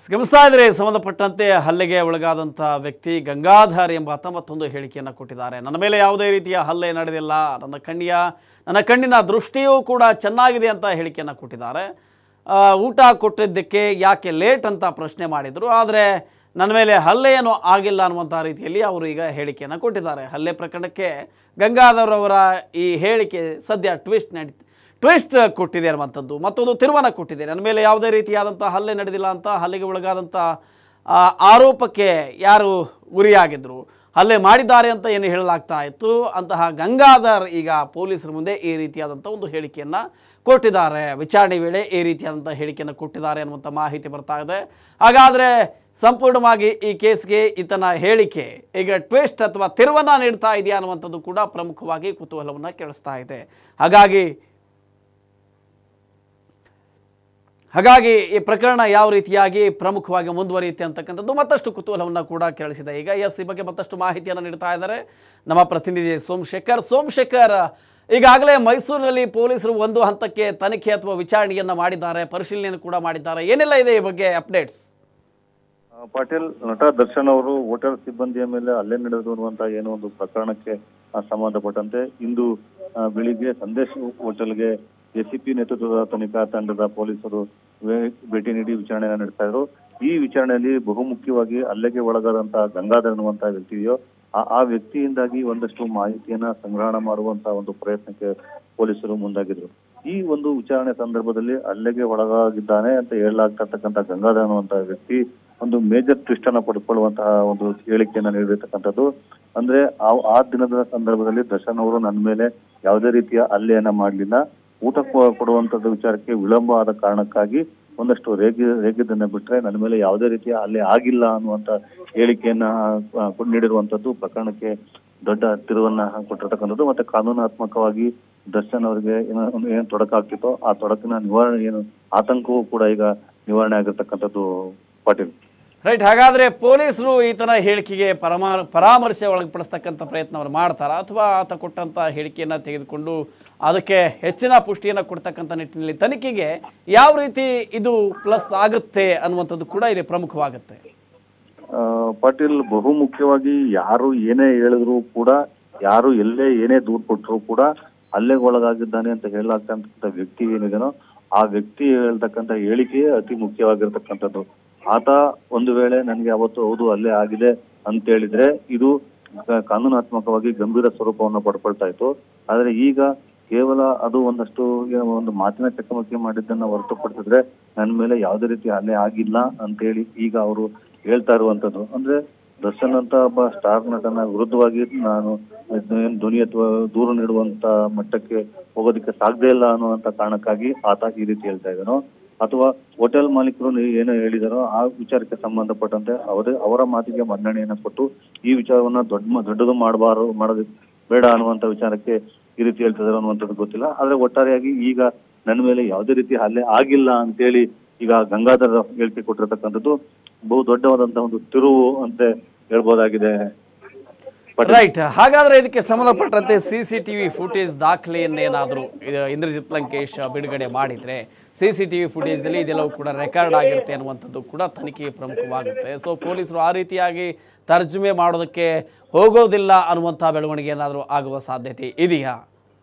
ಗಮನಿಸ್ತಾ ಇದ್ರೆ ಸಂಬಂಧಪಟ್ಟಂತೆ ಹಲ್ಲೆಗೆ ಒಳಗಾದಂಥ ವ್ಯಕ್ತಿ ಗಂಗಾಧರ್ ಎಂಬ ಮತ್ತೊಂದು ಹೇಳಿಕೆಯನ್ನು ಕೊಟ್ಟಿದ್ದಾರೆ ನನ್ನ ಮೇಲೆ ಯಾವುದೇ ರೀತಿಯ ಹಲ್ಲೆ ನಡೆದಿಲ್ಲ ನನ್ನ ಕಣ್ಣಿಯ ನನ್ನ ಕಣ್ಣಿನ ದೃಷ್ಟಿಯೂ ಕೂಡ ಚೆನ್ನಾಗಿದೆ ಅಂತ ಹೇಳಿಕೆಯನ್ನು ಕೊಟ್ಟಿದ್ದಾರೆ ಆ, ಊಟ ಕೊಟ್ಟಿದ್ದಕ್ಕೆ ಯಾಕೆ ಲೇಟ್ ಅಂತ ಪ್ರಶ್ನೆ ಮಾಡಿದರು ಆದರೆ ನನ್ನ ಮೇಲೆ ಹಲ್ಲೆ ಏನೂ ಆಗಿಲ್ಲ ಅನ್ನುವಂಥ ರೀತಿಯಲ್ಲಿ ಅವರು ಈಗ ಹೇಳಿಕೆಯನ್ನು ಕೊಟ್ಟಿದ್ದಾರೆ ಹಲ್ಲೆ ಪ್ರಕರಣಕ್ಕೆ ಗಂಗಾಧರ್ ಅವರ ಈ ಹೇಳಿಕೆ ಸದ್ಯ ಟ್ವಿಸ್ಟ್ ನಡಿ ಟ್ವಿಸ್ಟ್ ಕೊಟ್ಟಿದೆ ಅನ್ನುವಂಥದ್ದು ಮತ್ತೊಂದು ತಿರುವನ್ನ ಕೊಟ್ಟಿದೆ ನನ್ನ ಮೇಲೆ ಯಾವುದೇ ರೀತಿಯಾದಂಥ ಹಲ್ಲೆ ನಡೆದಿಲ್ಲ ಅಂತ ಹಲ್ಲೆಗೆ ಒಳಗಾದಂಥ ಆ, ಆರೋಪಕ್ಕೆ ಯಾರು ಗುರಿಯಾಗಿದ್ದರು ಹಲ್ಲೆ ಮಾಡಿದ್ದಾರೆ ಅಂತ ಏನು ಹೇಳಲಾಗ್ತಾ ಇತ್ತು ಅಂತಹ ಗಂಗಾಧರ್ ಈಗ ಪೊಲೀಸರ ಮುಂದೆ ಈ ರೀತಿಯಾದಂಥ ಒಂದು ಹೇಳಿಕೆಯನ್ನು ಕೊಟ್ಟಿದ್ದಾರೆ ವಿಚಾರಣೆ ವೇಳೆ ಈ ರೀತಿಯಾದಂಥ ಹೇಳಿಕೆಯನ್ನು ಕೊಟ್ಟಿದ್ದಾರೆ ಅನ್ನುವಂಥ ಮಾಹಿತಿ ಬರ್ತಾ ಇದೆ ಹಾಗಾದರೆ ಸಂಪೂರ್ಣವಾಗಿ ಈ ಕೇಸ್ಗೆ ಈತನ ಹೇಳಿಕೆ ಈಗ ಟ್ವಿಸ್ಟ್ ಅಥವಾ ತಿರುವನ್ನ ನೀಡ್ತಾ ಇದೆಯಾ ಅನ್ನುವಂಥದ್ದು ಕೂಡ ಪ್ರಮುಖವಾಗಿ ಕುತೂಹಲವನ್ನು ಕೇಳಿಸ್ತಾ ಇದೆ ಹಾಗಾಗಿ ಹಾಗಾಗಿ ಈ ಪ್ರಕರಣ ಯಾವ ರೀತಿಯಾಗಿ ಪ್ರಮುಖವಾಗಿ ಮುಂದುವರಿಯುತ್ತೆ ಅಂತಕ್ಕಂಥದ್ದು ಮತ್ತಷ್ಟು ಕುತೂಹಲವನ್ನು ಕೂಡ ಕೇಳಿಸಿದೆ ಈಗ ಎಸ್ ಈ ಬಗ್ಗೆ ಮತ್ತಷ್ಟು ಮಾಹಿತಿಯನ್ನು ನೀಡ್ತಾ ಇದ್ದಾರೆ ನಮ್ಮ ಪ್ರತಿನಿಧಿ ಸೋಮಶೇಖರ್ ಸೋಮಶೇಖರ್ ಈಗಾಗಲೇ ಮೈಸೂರಿನಲ್ಲಿ ಪೊಲೀಸರು ಒಂದು ಹಂತಕ್ಕೆ ತನಿಖೆ ಅಥವಾ ವಿಚಾರಣೆಯನ್ನು ಮಾಡಿದ್ದಾರೆ ಪರಿಶೀಲನೆಯನ್ನು ಕೂಡ ಮಾಡಿದ್ದಾರೆ ಏನೆಲ್ಲ ಇದೆ ಈ ಬಗ್ಗೆ ಅಪ್ಡೇಟ್ಸ್ ಆ, ಪಾಟೀಲ್ ನಟ ದರ್ಶನ್ ಅವರು ಹೋಟೆಲ್ ಸಿಬ್ಬಂದಿಯ ಮೇಲೆ ಹಲ್ಲೆ ನಡೆದು ಅನ್ನುವಂತ ಏನೋ ಒಂದು ಪ್ರಕರಣಕ್ಕೆ ಆ, ಸಂಬಂಧಪಟ್ಟಂತೆ ಇಂದು ಆ, ಬೆಳಿಗ್ಗೆ ಸಂದೇಶ್ ಹೋಟೆಲ್ಗೆ ಎಸಿಪಿ ನೇತೃತ್ವದ ತನಿಖಾ ತಂಡದ ಪೊಲೀಸರು ವೇ- ಭೇಟಿ ನೀಡಿ ವಿಚಾರಣೆಯನ್ನು ನಡೆಸ್ತಾ ಇದ್ರು ಈ ವಿಚಾರಣೆಯಲ್ಲಿ ಬಹುಮುಖ್ಯವಾಗಿ ಹಲ್ಲೆಗೆ ಒಳಗಾದಂತಹ ಗಂಗಾಧರ್ ಅನ್ನುವಂತ ವ್ಯಕ್ತಿ ಇದೆಯೋ ಆ- ಆ ವ್ಯಕ್ತಿಯಿಂದಾಗಿ ಒಂದಷ್ಟು ಮಾಹಿತಿಯನ್ನ ಸಂಗ್ರಹಣ ಮಾಡುವಂತ ಒಂದು ಪ್ರಯತ್ನಕ್ಕೆ ಪೊಲೀಸರು ಮುಂದಾಗಿದ್ರು ಈ ಒಂದು ವಿಚಾರಣೆ ಸಂದರ್ಭದಲ್ಲಿ ಹಲ್ಲೆಗೆ ಒಳಗಾಗಿದ್ದಾನೆ ಅಂತ ಹೇಳಲಾಗ್ತಕ್ಕಂಥ ಗಂಗಾಧರ್ ಅನ್ನುವಂತ ವ್ಯಕ್ತಿ ಒಂದು ಮೇಜರ್ ಟ್ವಿಸ್ಟ್ ಅನ್ನ ಪಡ್ಕೊಳ್ಳುವಂತಹ ಒಂದು ಹೇಳಿಕೆಯನ್ನ ನೀಡಿರ್ತಕ್ಕಂಥದ್ದು ಅಂದ್ರೆ ಆ ಆ ದಿನದ ಸಂದರ್ಭದಲ್ಲಿ ದರ್ಶನ್ ಅವರು ನನ್ನ ಮೇಲೆ ಯಾವುದೇ ರೀತಿಯ ಹಲ್ಲೆಯನ್ನ ಮಾಡಲಿಲ್ಲ ಊಟ ಕೊ- ಕೊಡುವಂತದ್ದು ವಿಚಾರಕ್ಕೆ ವಿಳಂಬ ಆದ ಕಾರಣಕ್ಕಾಗಿ ಒಂದಷ್ಟು ರೇಗಿ ರೇಗಿದ್ದನ್ನ ಬಿಟ್ರೆ ನನ್ನ ಮೇಲೆ ಯಾವುದೇ ರೀತಿಯ ಹಲ್ಲೆ ಆಗಿಲ್ಲ ಅನ್ನುವಂತ ಹೇಳಿಕೆಯನ್ನ ಆ, ಕೊಡ್- ನೀಡಿರುವಂತದ್ದು ಪ್ರಕರಣಕ್ಕೆ ದೊಡ್ಡ ತಿರುವನ್ನ ಕೊಟ್ಟಿರ್ತಕ್ಕಂಥದ್ದು ಮತ್ತೆ ಕಾನೂನಾತ್ಮಕವಾಗಿ ದರ್ಶನ್ ಅವರಿಗೆ ಏನೋ ಒಂದು ಏನು ತೊಡಕಾಗ್ತಿತ್ತೋ ಆ ತೊಡಕಿನ ನಿವಾರಣೆ ಏನು ಆತಂಕವೂ ಕೂಡ ಈಗ ನಿವಾರಣೆ ಆಗಿರ್ತಕ್ಕಂಥದ್ದು ಪಾಟೀಲ್ ರೈಟ್ ಹಾಗಾದರೆ ಪೊಲೀಸರು ಈತನ ಹೇಳಿಕೆಗೆ ಪರಮಾ ಪರಾಮರ್ಶೆ ಒಳಪಡಿಸ್ತಕ್ಕಂಥ ಪ್ರಯತ್ನವನ್ನು ಮಾಡ್ತಾರಾ ಅಥವಾ ಆತ ಕೊಟ್ಟಂಥ ಹೇಳಿಕೆಯನ್ನು ತೆಗೆದುಕೊಂಡು ಅದಕ್ಕೆ ಹೆಚ್ಚಿನ ಪುಷ್ಟಿಯನ್ನು ಕೊಡ್ತಕ್ಕಂಥ ನಿಟ್ಟಿನಲ್ಲಿ ತನಿಖೆಗೆ ಯಾವ ರೀತಿ ಇದು ಪ್ಲಸ್ ಆಗುತ್ತೆ ಅನ್ನುವಂಥದ್ದು ಕೂಡ ಇಲ್ಲಿ ಪ್ರಮುಖವಾಗುತ್ತೆ ಆ, ಪಾಟೀಲ್ ಬಹು ಮುಖ್ಯವಾಗಿ ಯಾರು ಏನೇ ಹೇಳಿದ್ರು ಕೂಡ ಯಾರು ಎಲ್ಲೇ ಏನೇ ದೂರು ಕೊಟ್ಟರು ಕೂಡ ಹಲ್ಲೆಗೊಳಗಾಗಿದ್ದಾನೆ ಅಂತ ಹೇಳಲಾಗ್ತಕ್ಕಂಥ ವ್ಯಕ್ತಿ ಏನಿದೆನೋ ಆ ವ್ಯಕ್ತಿ ಹೇಳ್ತಕ್ಕಂಥ ಹೇಳಿಕೆಯೇ ಅತಿ ಮುಖ್ಯವಾಗಿರ್ತಕ್ಕಂಥದ್ದು ಆತ ಒಂದು ವೇಳೆ ನನಗೆ ಅವತ್ತು ಹೌದು ಹಲ್ಲೆ ಆಗಿದೆ ಅಂತ ಹೇಳಿದ್ರೆ ಇದು ಕ- ಕಾನೂನಾತ್ಮಕವಾಗಿ ಗಂಭೀರ ಸ್ವರೂಪವನ್ನು ಪಡ್ಕೊಳ್ತಾ ಇತ್ತು ಆದ್ರೆ ಈಗ ಕೇವಲ ಅದು ಒಂದಷ್ಟು ಏನೋ ಒಂದು ಮಾತಿನ ಚಕಮಕಿ ಮಾಡಿದ್ದನ್ನ ಹೊರತುಪಡಿಸಿದ್ರೆ ನನ್ನ ಮೇಲೆ ಯಾವುದೇ ರೀತಿ ಹಲ್ಲೆ ಆಗಿಲ್ಲ ಅಂತೇಳಿ ಈಗ ಅವರು ಹೇಳ್ತಾ ಇರುವಂತದ್ದು ಅಂದ್ರೆ ದರ್ಶನ್ ಅಂತ ಒಬ್ಬ ಸ್ಟಾರ್ ನಟನ ವಿರುದ್ಧವಾಗಿ ನಾನು ಏನ್ ಧ್ವನಿ ಅಥವಾ ದೂರು ನೀಡುವಂತ ಮಟ್ಟಕ್ಕೆ ಹೋಗೋದಕ್ಕೆ ಸಾಧ್ಯ ಇಲ್ಲ ಅನ್ನುವಂತ ಕಾರಣಕ್ಕಾಗಿ ಆತ ಈ ರೀತಿ ಹೇಳ್ತಾ ಇದ್ದಾನೋ ಅಥವಾ ಹೋಟೆಲ್ ಮಾಲೀಕರು ನೀವು ಏನೋ ಹೇಳಿದಾರೋ ಆ ವಿಚಾರಕ್ಕೆ ಸಂಬಂಧಪಟ್ಟಂತೆ ಅವರೇ ಅವರ ಮಾತಿಗೆ ಮನ್ನಣೆಯನ್ನ ಕೊಟ್ಟು ಈ ವಿಚಾರವನ್ನ ದೊಡ್ಡ ದೊಡ್ಡದು ಮಾಡಬಾರು ಮಾಡೋದು ಬೇಡ ಅನ್ನುವಂತ ವಿಚಾರಕ್ಕೆ ಈ ರೀತಿ ಹೇಳ್ತಿದಾರೋ ಅನ್ನುವಂಥದ್ದು ಗೊತ್ತಿಲ್ಲ ಆದ್ರೆ ಒಟ್ಟಾರೆಯಾಗಿ ಈಗ ನನ್ನ ಮೇಲೆ ಯಾವುದೇ ರೀತಿ ಹಲ್ಲೆ ಆಗಿಲ್ಲ ಅಂತೇಳಿ ಈಗ ಗಂಗಾಧರ ಹೇಳಿಕೆ ಕೊಟ್ಟಿರ್ತಕ್ಕಂಥದ್ದು ಬಹು ದೊಡ್ಡವಾದಂತಹ ಒಂದು ತಿರುವು ಅಂತ ಹೇಳ್ಬೋದಾಗಿದೆ ಪಾಟೀಲ್. ರೈಟ್ ಹಾಗಾದರೆ ಇದಕ್ಕೆ ಸಂಬಂಧಪಟ್ಟಂತೆ C C T V footage ದಾಖಲೆಯನ್ನೇನಾದರೂ ಇಂದ್ರಜಿತ್ ಲಂಕೇಶ್ ಬಿಡುಗಡೆ ಮಾಡಿದರೆ ಸಿ ಸಿ ಟಿ ವಿ ಫುಟೇಜ್ದಲ್ಲಿ ಇದೆಲ್ಲವೂ ಕೂಡ ರೆಕಾರ್ಡ್ ಆಗಿರುತ್ತೆ ಅನ್ನುವಂಥದ್ದು ಕೂಡ ತನಿಖೆ ಪ್ರಮುಖವಾಗುತ್ತೆ ಸೊ ಪೊಲೀಸರು ಆ ರೀತಿಯಾಗಿ ತರ್ಜುಮೆ ಮಾಡೋದಕ್ಕೆ ಹೋಗೋದಿಲ್ಲ ಅನ್ನುವಂಥ ಬೆಳವಣಿಗೆ ಏನಾದರೂ ಆಗುವ ಸಾಧ್ಯತೆ ಇದೆಯಾ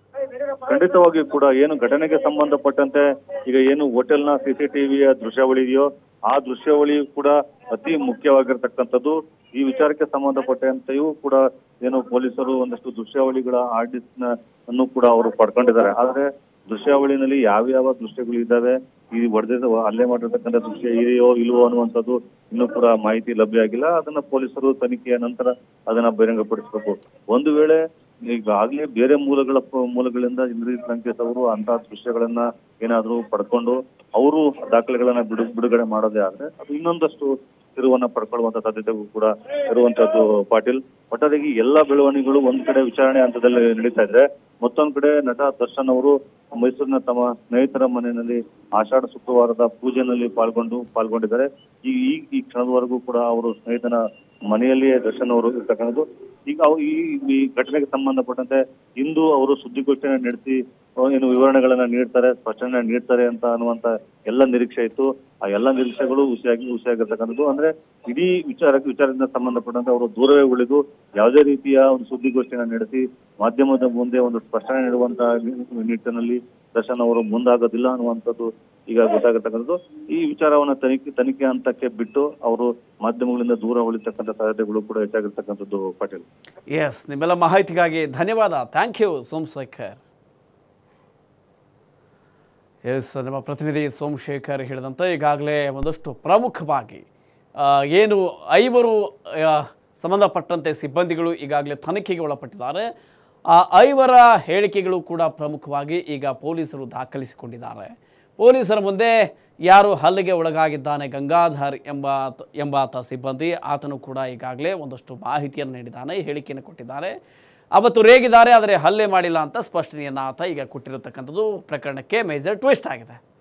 ಖಂಡಿತವಾಗಿಯೂ ಕೂಡ ಏನು ಘಟನೆಗೆ ಸಂಬಂಧಪಟ್ಟಂತೆ ಈಗ ಏನು ಹೋಟೆಲ್ನ ಸಿಸಿಟಿವಿಯ ದೃಶ್ಯಾವಳಿ ಇದೆಯೋ ಆ ದೃಶ್ಯಾವಳಿ ಕೂಡ ಅತಿ ಮುಖ್ಯವಾಗಿರ್ತಕ್ಕಂಥದ್ದು ಈ ವಿಚಾರಕ್ಕೆ ಸಂಬಂಧಪಟ್ಟಂತೆಯೂ ಕೂಡ ಏನು ಪೊಲೀಸರು ಒಂದಷ್ಟು ದೃಶ್ಯಾವಳಿಗಳ ಆಡಿಟ್ನ ಅನ್ನು ಕೂಡ ಅವರು ಪಡ್ಕೊಂಡಿದ್ದಾರೆ ಆದ್ರೆ ದೃಶ್ಯಾವಳಿನಲ್ಲಿ ಯಾವ ಯಾವ ದೃಶ್ಯಗಳು ಇದ್ದಾವೆ ಈ ಹೊಡೆದ ಹಲ್ಲೆ ಮಾಡಿರ್ತಕ್ಕಂಥ ದೃಶ್ಯ ಇದೆಯೋ ಇಲ್ವೋ ಅನ್ನುವಂಥದ್ದು ಇನ್ನೂ ಕೂಡ ಮಾಹಿತಿ ಲಭ್ಯ ಆಗಿಲ್ಲ ಅದನ್ನ ಪೊಲೀಸರು ತನಿಖೆಯ ನಂತರ ಅದನ್ನ ಬಹಿರಂಗಪಡಿಸಬೇಕು ಒಂದು ವೇಳೆ ಈಗಾಗಲೇ ಬೇರೆ ಮೂಲಗಳ ಮೂಲಗಳಿಂದ ಇಂದ್ರಜಿತ್ ಲಂಕೇಶ್ ಅವರು ಅಂತಹ ದೃಶ್ಯಗಳನ್ನ ಏನಾದ್ರೂ ಪಡ್ಕೊಂಡು ಅವರು ದಾಖಲೆಗಳನ್ನ ಬಿಡು ಬಿಡುಗಡೆ ಮಾಡೋದೇ ಆದ್ರೆ ಅದು ಇನ್ನೊಂದಷ್ಟು ತಿರುವನ್ನ ಪಡ್ಕೊಳ್ಳುವಂತ ಸಾಧ್ಯತೆಗೂ ಕೂಡ ಇರುವಂತದ್ದು ಪಾಟೀಲ್ ಒಟ್ಟಾರೆಯಾಗಿ ಎಲ್ಲಾ ಬೆಳವಣಿಗೆಗಳು ಒಂದ್ ಕಡೆ ವಿಚಾರಣೆ ಹಂತದಲ್ಲಿ ನಡೀತಾ ಇದ್ರೆ ಮತ್ತೊಂದ್ ಕಡೆ ನಟ ದರ್ಶನ್ ಅವರು ಮೈಸೂರಿನ ತಮ್ಮ ಸ್ನೇಹಿತರ ಮನೆಯಲ್ಲಿ ಆಷಾಢ ಶುಕ್ರವಾರದ ಪೂಜೆನಲ್ಲಿ ಪಾಲ್ಗೊಂಡು ಪಾಲ್ಗೊಂಡಿದ್ದಾರೆ ಈ ಈ ಈ ಕ್ಷಣದವರೆಗೂ ಕೂಡ ಅವರು ಸ್ನೇಹಿತನ ಮನೆಯಲ್ಲಿಯೇ ದರ್ಶನ್ ಅವರು ಇರ್ತಕ್ಕಂಥದ್ದು ಈಗ ಅವು ಈ ಈ ಘಟನೆಗೆ ಸಂಬಂಧಪಟ್ಟಂತೆ ಇಂದು ಅವರು ಸುದ್ದಿಗೋಷ್ಠಿಯನ್ನು ನಡೆಸಿ ಆ, ಏನು ವಿವರಣೆಗಳನ್ನ ನೀಡ್ತಾರೆ ಸ್ಪಷ್ಟನೆ ನೀಡ್ತಾರೆ ಅಂತ ಅನ್ನುವಂತ ಎಲ್ಲ ನಿರೀಕ್ಷೆ ಇತ್ತು ಆ ಎಲ್ಲ ನಿರೀಕ್ಷೆಗಳು ಹುಸಿಯಾಗಿ ಹುಸಿಯಾಗಿರ್ತಕ್ಕಂಥದ್ದು ಅಂದ್ರೆ ಇಡೀ ವಿಚಾರಕ್ಕೆ ವಿಚಾರದಿಂದ ಸಂಬಂಧಪಟ್ಟಂತೆ ಅವರು ದೂರವೇ ಉಳಿದು ಯಾವುದೇ ರೀತಿಯ ಒಂದು ಸುದ್ದಿಗೋಷ್ಠಿಯನ್ನ ನಡೆಸಿ ಮಾಧ್ಯಮದ ಮುಂದೆ ಒಂದು ಸ್ಪಷ್ಟನೆ ನೀಡುವಂತ ನಿ- ನಿಟ್ಟಿನಲ್ಲಿ ದರ್ಶನ್ ಅವರು ಮುಂದಾಗೋದಿಲ್ಲ ಅನ್ನುವಂಥದ್ದು ಈಗ ಗೊತ್ತಾಗಿರ್ತಕ್ಕಂಥದ್ದು ಈ ವಿಚಾರವನ್ನ ತನಿಖೆ ತನಿಖೆ ಹಂತಕ್ಕೆ ಬಿಟ್ಟು ಅವರು ಮಾಧ್ಯಮಗಳಿಂದ ದೂರ ಉಳಿತಕ್ಕಂಥ ಸಾಧ್ಯತೆಗಳು ಕೂಡ ಹೆಚ್ಚಾಗಿರ್ತಕ್ಕಂಥದ್ದು ಪಾಟೀಲ್ ಎಸ್ ನಿಮ್ಮೆಲ್ಲ ಮಾಹಿತಿಗಾಗಿ ಧನ್ಯವಾದ ಥ್ಯಾಂಕ್ ಯು ಸೋಮಶೇಖರ್ ಎಸ್ ನಮ್ಮ ಪ್ರತಿನಿಧಿ ಸೋಮಶೇಖರ್ ಹೇಳಿದಂತೆ ಈಗಾಗಲೇ ಒಂದಷ್ಟು ಪ್ರಮುಖವಾಗಿ ಆ, ಏನು ಐವರು ಆ, ಸಂಬಂಧಪಟ್ಟಂತೆ ಸಿಬ್ಬಂದಿಗಳು ಈಗಾಗಲೇ ತನಿಖೆಗೆ ಒಳಪಟ್ಟಿದ್ದಾರೆ ಆ ಐವರ ಹೇಳಿಕೆಗಳು ಕೂಡ ಪ್ರಮುಖವಾಗಿ ಈಗ ಪೊಲೀಸರು ದಾಖಲಿಸಿಕೊಂಡಿದ್ದಾರೆ ಪೊಲೀಸರ ಮುಂದೆ ಯಾರು ಹಲ್ಲೆಗೆ ಒಳಗಾಗಿದ್ದಾನೆ ಗಂಗಾಧರ್ ಎಂಬ ಎಂಬಾತ ಸಿಬ್ಬಂದಿ ಆತನು ಕೂಡ ಈಗಾಗಲೇ ಒಂದಷ್ಟು ಮಾಹಿತಿಯನ್ನು ನೀಡಿದ್ದಾನೆ ಹೇಳಿಕೆಯನ್ನು ಕೊಟ್ಟಿದ್ದಾರೆ ಅವತ್ತು ರೇಗಿದ್ದಾರೆ ಆದರೆ ಹಲ್ಲೆ ಮಾಡಿಲ್ಲ ಅಂತ ಸ್ಪಷ್ಟನೆಯನ್ನು ಆತ ಈಗ ಕೊಟ್ಟಿರತಕ್ಕಂಥದ್ದು ಪ್ರಕರಣಕ್ಕೆ ಮೇಜರ್ ಟ್ವಿಸ್ಟ್ ಆಗಿದೆ